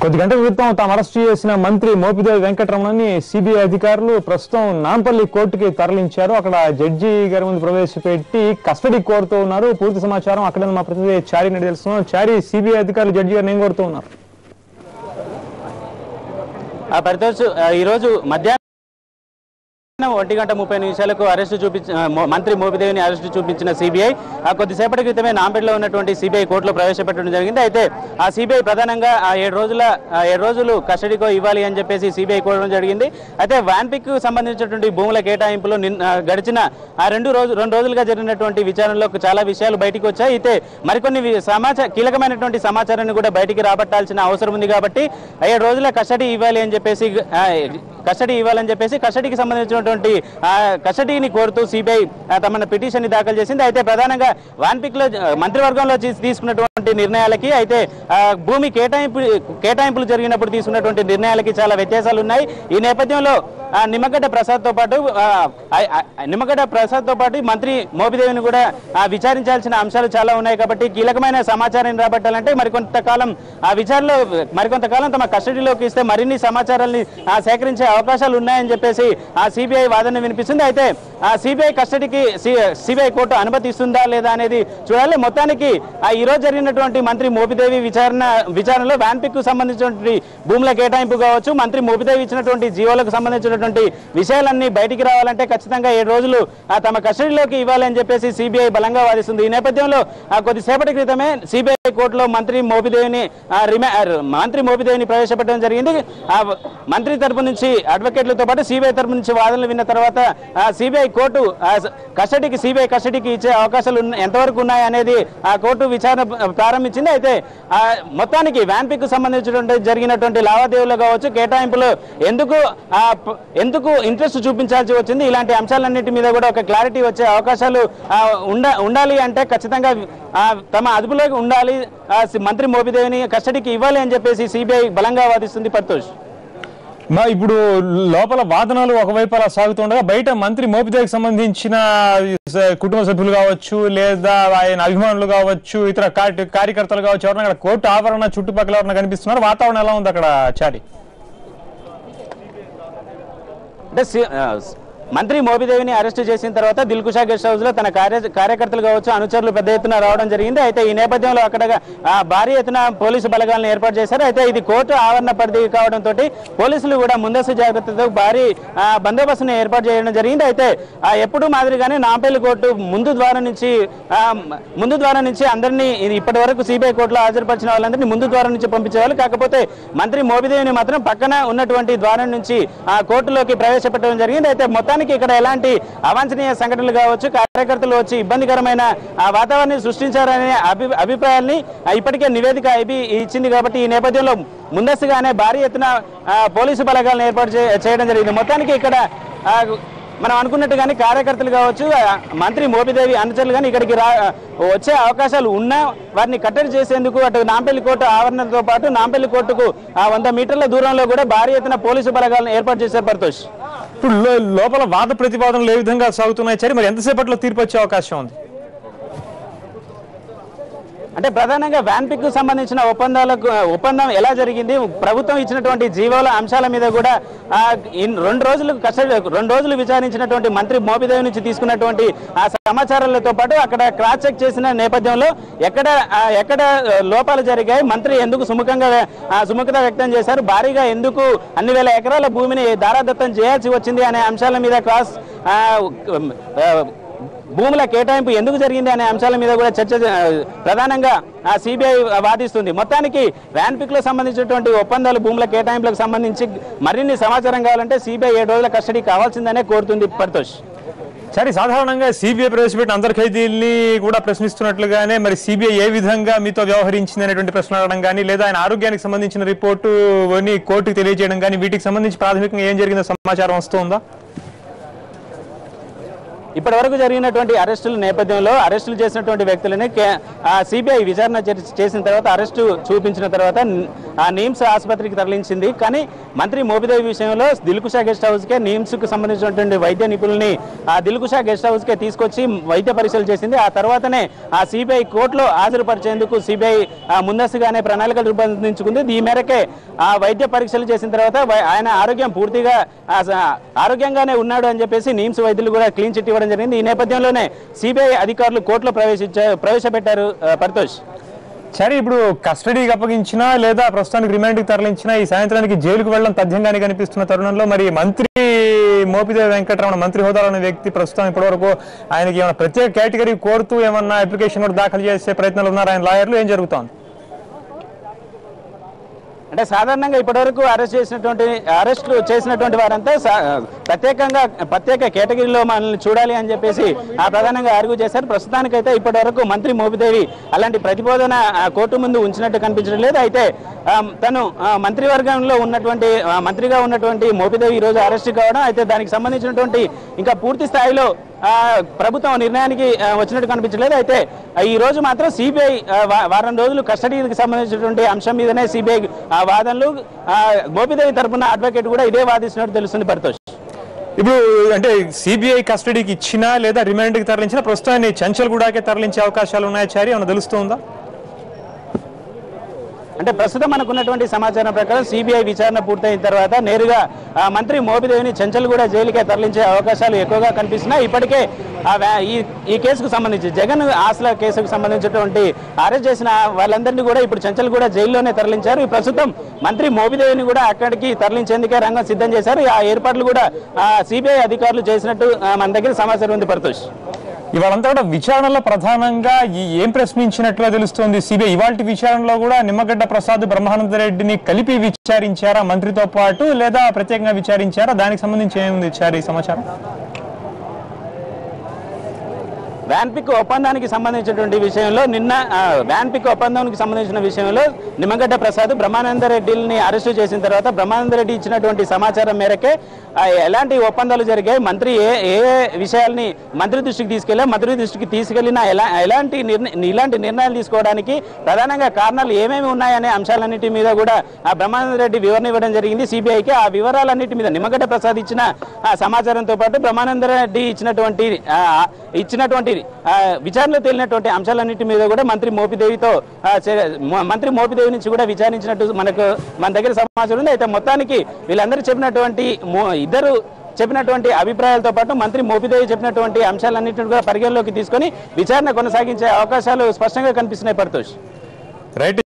కొద్ది గంటల క్రితం తాము అరెస్ట్ చేసిన మంత్రి మోపిదేవి వెంకటరమణని సిబిఐ అధికారులు ప్రస్తుతం నాంపల్లి కోర్టుకి తరలించారు అక్కడ జడ్జి గారి ముందు ప్రవేశపెట్టి కస్టడీ కోరుతూ ఉన్నారు పూర్తి సమాచారం అక్కడ మా ప్రతినిధి చారి నడి తెలుస్తున్నాం చారి సిబిఐ అధికారులు జడ్జి గారిని ఏం కోరుతూ ఉన్నారు ఆ పరితోష్ ఆ, ఈరోజు మధ్యాహ్నం ఒంటి గంట ముప్పై నిమిషాలకు అరెస్టు చూపించిన ఆ, మో- మంత్రి మోపిదేవిని అరెస్టు చూపించిన సిబిఐ ఆ కొద్దిసేపటి క్రితమే నాంపేటలో ఉన్నటువంటి సిబిఐ కోర్టులో ప్రవేశపెట్టడం జరిగింది అయితే ఆ సిబిఐ ప్రధానంగా ఆ ఏడు రోజుల ఆ ఏడు రోజులు కస్టడీకో ఇవ్వాలి అని చెప్పేసి సిబిఐ కోరడం జరిగింది అయితే వ్యాన్ పిక్ సంబంధించినటువంటి భూముల కేటాయింపులు నిన్న ఆ, గడిచిన ఆ రెండు రోజు రెండు రోజులుగా జరిగినటువంటి విచారణలో చాలా విషయాలు బయటికి వచ్చాయి అయితే మరికొన్ని వి- సమాచార కీలకమైనటువంటి సమాచారాన్ని కూడా బయటికి రాబట్టాల్సిన అవసరం ఉంది కాబట్టి ఏడు రోజుల కస్టడీ ఇవ్వాలి అని చెప్పేసి ఆ, కస్టడీ ఇవ్వాలని చెప్పేసి కస్టడీకి సంబంధించినటువంటి ఆ, కస్టడీని కోరుతూ సిబిఐ తమ పిటిషన్ ని దాఖలు చేసింది అయితే ప్రధానంగా వాన్పిక్ లో ఆ, మంత్రివర్గంలో తీస్- తీసుకున్నటువంటి నిర్ణయాలకి అయితే ఆ, భూమి కేటాయింపు కేటాయింపులు జరిగినప్పుడు తీసుకున్నటువంటి నిర్ణయాలకి చాలా వ్యత్యాసాలు ఉన్నాయి ఈ నేపథ్యంలో ఆ, నిమ్మగడ్డ ప్రసాద్ తో పాటు ఆ, ఆ, ఆ, నిమ్మగడ్డ ప్రసాద్ తో పాటు మంత్రి మోపిదేవిని కూడా ఆ, విచారించాల్సిన అంశాలు చాలా ఉన్నాయి కాబట్టి కీలకమైన సమాచారాన్ని రాబట్టాలంటే మరికొంతకాలం ఆ విచారణలో మరికొంతకాలం తమ కస్టడీలోకి ఇస్తే మరిన్ని సమాచారాన్ని ఆ, సేకరించే అవకాశాలు ఉన్నాయని చెప్పేసి ఆ సిబిఐ వాదన వినిపిస్తుంది అయితే ఆ సిబిఐ కస్టడీకి సిబిఐ కోర్టు అనుమతిస్తుందా లేదా అనేది చూడాలి మొత్తానికి ఆ ఈ రోజు జరిగినటువంటి మంత్రి మోపిదేవి విచారణ విచారణలో వ్యాన్ పిక్ కు సంబంధించినటువంటి భూముల కేటాయింపు కావచ్చు మంత్రి మోపిదేవి ఇచ్చినటువంటి జీవోలకు సంబంధించినటువంటి విషయాలన్నీ బయటికి రావాలంటే ఖచ్చితంగా ఏడు రోజులు ఆ తమ కస్టడీలోకి ఇవ్వాలని చెప్పేసి సిబిఐ బలంగా వాదిస్తుంది ఈ నేపథ్యంలో ఆ కొద్దిసేపటి క్రితమే సిబిఐ కోర్టులో మంత్రి మోపిదేవిని ఆ, రిమా ఆ, మంత్రి మోపిదేవిని ప్రవేశపెట్టడం జరిగింది ఆ మంత్రి తరపు నుంచి అడ్వకేట్లతో పాటు సిబిఐ తరపు నుంచి వాదనలు విన్న తర్వాత ఆ, సిబిఐ కోర్టు ఆ, స- కస్టడీకి సిబిఐ కస్టడీకి ఇచ్చే అవకాశాలు ఉన్న- ఎంతవరకు ఉన్నాయి అనేది ఆ కోర్టు విచారణ ప- ప్రారంభించింది అయితే ఆ, మొత్తానికి వ్యాన్ పిక్ సంబంధించినటువంటి జరిగినటువంటి లావాదేవీలు కావచ్చు కేటాయింపులు ఎందుకు ఆ, ప- ఎందుకు ఇంట్రెస్ట్ చూపించాల్సి వచ్చింది ఇలాంటి అంశాలన్నిటి మీద కూడా ఒక క్లారిటీ వచ్చే అవకాశాలు ఆ, ఉండ ఉండాలి అంటే ఖచ్చితంగా ఆ, తమ అదుపులోకి ఉండాలి ఆ, సి- మంత్రి మోపిదేవిని కస్టడీకి ఇవ్వాలి అని చెప్పేసి సిబిఐ బలంగా వాదిస్తుంది పర్తోష్ మా ఇప్పుడు లోపల వాదనలు ఒకవైపు అలా సాగుతుండగా బయట మంత్రి మోపిదేవికి సంబంధించిన స- కుటుంబ సభ్యులు కావచ్చు లేదా ఆయన అభిమానులు కావచ్చు ఇతర కార్య- కార్యకర్తలు కావచ్చు ఎవరైనా అక్కడ కోర్టు ఆవరణ చుట్టుపక్కల ఎవరైనా కనిపిస్తున్నారు వాతావరణం ఎలా ఉంది అక్కడ చారి అంటే సి- ఆ, మంత్రి మోపిదేవిని అరెస్ట్ చేసిన తర్వాత దిల్కుషా గెస్ట్ హౌస్ లో తన కార్య కార్యకర్తలు కావచ్చు అనుచరులు పెద్ద ఎత్తున రావడం జరిగింది అయితే ఈ నేపథ్యంలో అక్కడ ఆ, భారీ ఎత్తున పోలీసు బలగాలను ఏర్పాటు చేశారు అయితే ఇది కోర్టు ఆవరణ పరిధి కావడంతో పోలీసులు కూడా ముందస్తు జాగ్రత్తతో భారీ ఆ, బందోబస్తును ఏర్పాటు చేయడం జరిగింది అయితే ఆ, ఎప్పుడు మాదిరిగానే నాంపల్లి కోర్టు ముందు ద్వారం నుంచి ఆ, ముందు ద్వారం నుంచి అందరినీ ఇది ఇప్పటి వరకు సిబిఐ కోర్టులో హాజరుపరిచిన వాళ్ళందరినీ ముందు ద్వారం నుంచి పంపించేవాళ్ళు కాకపోతే మంత్రి మోపిదేవిని మాత్రం పక్కన ఉన్నటువంటి ద్వారం నుంచి ఆ కోర్టులోకి ప్రవేశపెట్టడం జరిగింది అయితే మొత్తానికి ఇక్కడ ఎలాంటి అవాంఛనీయ సంఘటనలు కావచ్చు కార్యకర్తలు వచ్చి ఇబ్బందికరమైన ఆ వాతావరణాన్ని సృష్టించారనే అభి అభిప్రాయాల్ని ఆ, ఇప్పటికే నివేదిక ఐబీ ఇచ్చింది కాబట్టి ఈ నేపథ్యంలో ముందస్తుగానే భారీ ఎత్తున ఆ, పోలీసు బలగాలను ఏర్పాటు చే- చేయడం జరిగింది మొత్తానికి ఇక్కడ ఆ, మనం అనుకున్నట్టుగానే కార్యకర్తలు కావచ్చు ఆ, మంత్రి మోపిదేవి అనుచరులు కానీ ఇక్కడికి రా వచ్చే అవకాశాలు ఉన్నా వారిని కట్టడి చేసేందుకు అటు నాంపల్లి కోర్టు ఆవరణతో పాటు నాంపల్లి కోర్టుకు ఆ వంద మీటర్ల దూరంలో కూడా భారీ ఎత్తున పోలీసు బలగాలను ఏర్పాటు చేశారు పర్తోష్ ఇప్పుడు లో- లోపల వాద ప్రతిపాదనలు ఏ విధంగా సాగుతున్నాయి చరి మరి ఎంతసేపట్లో తీర్పు వచ్చే అవకాశం ఉంది అంటే ప్రధానంగా వ్యాన్ పిక్ కు సంబంధించిన ఒప్పందాలకు ఒప్పందం ఎలా జరిగింది ప్రభుత్వం ఇచ్చినటువంటి జీవోల అంశాల మీద కూడా ఆ, ఇన్ రెండు రోజులు కస్టడీ రెండు రోజులు విచారించినటువంటి మంత్రి మోపిదేవి నుంచి తీసుకున్నటువంటి ఆ సమాచారాలతో పాటు అక్కడ క్రాస్ చెక్ చేసిన నేపథ్యంలో ఎక్కడ ఆ, ఎక్కడ లోపాలు జరిగాయి మంత్రి ఎందుకు సుముఖంగా ఆ, సుముఖత వ్యక్తం చేశారు భారీగా ఎందుకు అన్ని వేల ఎకరాల భూమిని దారాదత్తం చేయాల్సి వచ్చింది అనే అంశాల మీద క్రాస్ ఆ, ఆ, భూముల కేటాయింపు ఎందుకు జరిగింది అనే అంశాల మీద కూడా చర్చ జ- ప్రధానంగా ఆ సిబిఐ వాదిస్తుంది మొత్తానికి వ్యాన్ పిక్ లో సంబంధించినటువంటి ఒప్పందాలు భూముల కేటాయింపులకు సంబంధించి మరిన్ని సమాచారం కావాలంటే సిబిఐ ఏడు రోజుల కస్టడీ కావాల్సిందనే కోరుతుంది పరితోష్ సరే సాధారణంగా సిబిఐ ప్రవేశపెట్టిన అందరి ఖైదీల్ని కూడా ప్రశ్నిస్తున్నట్లుగానే మరి సిబిఐ ఏ విధంగా మీతో వ్యవహరించింది అనేటువంటి ప్రశ్న అడగడం కానీ లేదా ఆయన ఆరోగ్యానికి సంబంధించిన రిపోర్టు అని కోర్టుకు తెలియజేయడం కానీ వీటికి సంబంధించి ప్రాథమికంగా ఏం జరిగిందో సమాచారం వస్తుందా ఇప్పటి వరకు జరిగినటువంటి అరెస్టుల నేపథ్యంలో అరెస్టులు చేసినటువంటి వ్యక్తులని సిబిఐ విచారణ చేసి- చేసిన తర్వాత అరెస్టు చూపించిన తర్వాత న్- ఆ నిమ్స్ ఆసుపత్రికి తరలించింది కానీ మంత్రి మోపిదేవి విషయంలో దిల్కుషా గెస్ట్ హౌస్కే నిమ్స్కు సంబంధించినటువంటి వైద్య నిపుణుల్ని ఆ దిల్కుషా గెస్ట్ హౌస్కే తీసుకొచ్చి వైద్య పరీక్షలు చేసింది ఆ తర్వాతనే ఆ సిబిఐ కోర్టులో హాజరుపరిచేందుకు సిబిఐ ముందస్తుగానే ప్రణాళికలు రూపొందించుకుంది ఈ మేరకే ఆ వైద్య పరీక్షలు చేసిన తర్వాత వై- ఆయన ఆరోగ్యం పూర్తిగా ఆ, స- ఆరోగ్యంగానే ఉన్నాడు అని చెప్పేసి నిమ్స్ వైద్యులు కూడా క్లీన్ చిట్ ఇవ్వడం జరిగింది ఈ నేపథ్యంలోనే సిబిఐ అధికారులు కోర్టులో ప్రవేశించారు ప్రవేశపెట్టారు ఆ, పరితోష్ సరే ఇప్పుడు కస్టడీకి అప్పగించినా లేదా ప్రస్తుతానికి రిమాండ్కి తరలించినా ఈ సాయంత్రానికి జైలుకు వెళ్ళడం తథ్యంగానే కనిపిస్తున్న తరుణంలో మరి మంత్రి మోపిదేవి వెంకటరమణ మంత్రి హోదాలో ఉన్న వ్యక్తి ప్రస్తుతం ఇప్పటివరకు ఆయనకి ఏమైనా ప్రత్యేక కేటగిరీ కోరుతూ ఏమన్నా అప్లికేషన్ కూడా దాఖలు చేసే ప్రయత్నాలు ఉన్నారు ఆయన లాయర్లు ఏం జరుగుతోంది అంటే సాధారణంగా ఇప్పటివరకు అరెస్ట్ చేసినటువంటి అరెస్ట్ చేసినటువంటి వారంతా సా- ప్రత్యేకంగా ప్రత్యేక కేటగిరీలో మనల్ని చూడాలి అని చెప్పేసి ఆ ప్రధానంగా అరుగు చేశారు ప్రస్తుతానికైతే ఇప్పటివరకు మంత్రి మోపిదేవి అలాంటి ప్రతిపాదన ఆ, కోర్టు ముందు ఉంచినట్టు కనిపించడం లేదు అయితే ఆ, తను ఆ, మంత్రివర్గంలో ఉన్నటువంటి ఆ, మంత్రిగా ఉన్నటువంటి మోపిదేవి ఈ రోజు అరెస్ట్ కావడం అయితే దానికి సంబంధించినటువంటి ఇంకా పూర్తి స్థాయిలో ఆ, ప్రభుత్వం నిర్ణయానికి ఆ, వచ్చినట్టు కనిపించలేదు అయితే ఆ, ఈ రోజు మాత్రం సిబిఐ వారం రోజులు కస్టడీకి సంబంధించినటువంటి అంశం మీదనే సిబిఐ వాదనలు ఆ, గోపిదేవి తరపున అడ్వకేట్ కూడా ఇదే వాదిస్తున్నట్టు తెలుస్తుంది పరితోష్ ఇప్పుడు అంటే సిబిఐ కస్టడీకి ఇచ్చినా లేదా రిమాండ్కి తరలించినా ప్రస్తుతాన్ని చంచల్గూడకే తరలించే అవకాశాలు ఉన్నాయా చారి ఏమైనా తెలుస్తుందా అంటే ప్రస్తుతం మనకున్నటువంటి సమాచారం ప్రకారం సిబిఐ విచారణ పూర్తయిన తర్వాత నేరుగా ఆ, మంత్రి మోపిదేవిని చెంచల్గూడ జైలుకే తరలించే అవకాశాలు ఎక్కువగా కనిపిస్తున్నాయి ఇప్పటికే ఆ వ్యా- ఈ ఈ కేసుకు సంబంధించి జగన్ ఆస్ల కేసుకు సంబంధించినటువంటి అరెస్ట్ చేసిన వాళ్ళందరినీ కూడా ఇప్పుడు చెంచల్గూడ జైల్లోనే తరలించారు ఈ ప్రస్తుతం మంత్రి మోపిదేవిని కూడా అక్కడికి తరలించేందుకే రంగం సిద్ధం చేశారు ఆ ఏర్పాట్లు కూడా సిబిఐ అధికారులు చేసినట్టు ఆ, మన దగ్గర సమాచారం ఉంది పరితోష్ ఇవాళంతా కూడా విచారణలో ప్రధానంగా ఈ ఏం ప్రశ్నించినట్లుగా తెలుస్తోంది సిబిఐ ఇవాళ విచారణలో కూడా నిమ్మగడ్డ ప్రసాద్ బ్రహ్మానంద రెడ్డిని కలిపి విచారించారా మంత్రితో పాటు లేదా ప్రత్యేకంగా విచారించారా దానికి సంబంధించి ఏముంది చారి సమాచారం వ్యాన్ పిక్ ఒప్పందానికి సంబంధించినటువంటి విషయంలో నిన్న ఆ, వ్యాన్ పిక్ ఒప్పందానికి సంబంధించిన విషయంలో నిమ్మగడ్డ ప్రసాద్ బ్రహ్మానంద రెడ్డిని అరెస్టు చేసిన తర్వాత బ్రహ్మానంద రెడ్డి ఇచ్చినటువంటి సమాచారం మేరకే ఆ, ఎలాంటి ఒప్పందాలు జరిగాయి మంత్రి ఏ ఏ విషయాల్ని మంత్రి దృష్టికి తీసుకెళ్ళా మంత్రి దృష్టికి తీసుకెళ్లిన ఎలా ఎలాంటి నిర్ణ ఇలాంటి నిర్ణయాలు తీసుకోవడానికి ప్రధానంగా కారణాలు ఏమేమి ఉన్నాయనే అంశాలన్నిటి మీద కూడా ఆ బ్రహ్మానంద రెడ్డి వివరణ ఇవ్వడం జరిగింది సిబిఐకి ఆ వివరాలన్నిటి మీద నిమ్మగడ్డ ప్రసాద్ ఇచ్చిన ఆ సమాచారంతో పాటు బ్రహ్మానంద రెడ్డి ఇచ్చినటువంటి ఆ, ఇచ్చినటువంటి ఆ, విచారణలో తేలినటువంటి అంశాలన్నిటి మీద కూడా మంత్రి మోపిదేవితో ఆ, చే- మ- మంత్రి మోపిదేవి నుంచి కూడా విచారించినట్టు మనకు మన దగ్గర సమాచారం ఉంది అయితే మొత్తానికి వీళ్ళందరూ చెప్పినటువంటి మో- ఇద్దరు చెప్పినటువంటి అభిప్రాయాలతో పాటు మంత్రి మోపిదేవి చెప్పినటువంటి అంశాలన్నింటిని కూడా పరిగణలోకి తీసుకొని విచారణ కొనసాగించే అవకాశాలు స్పష్టంగా కనిపిస్తున్నాయి పరితోష్ రైట్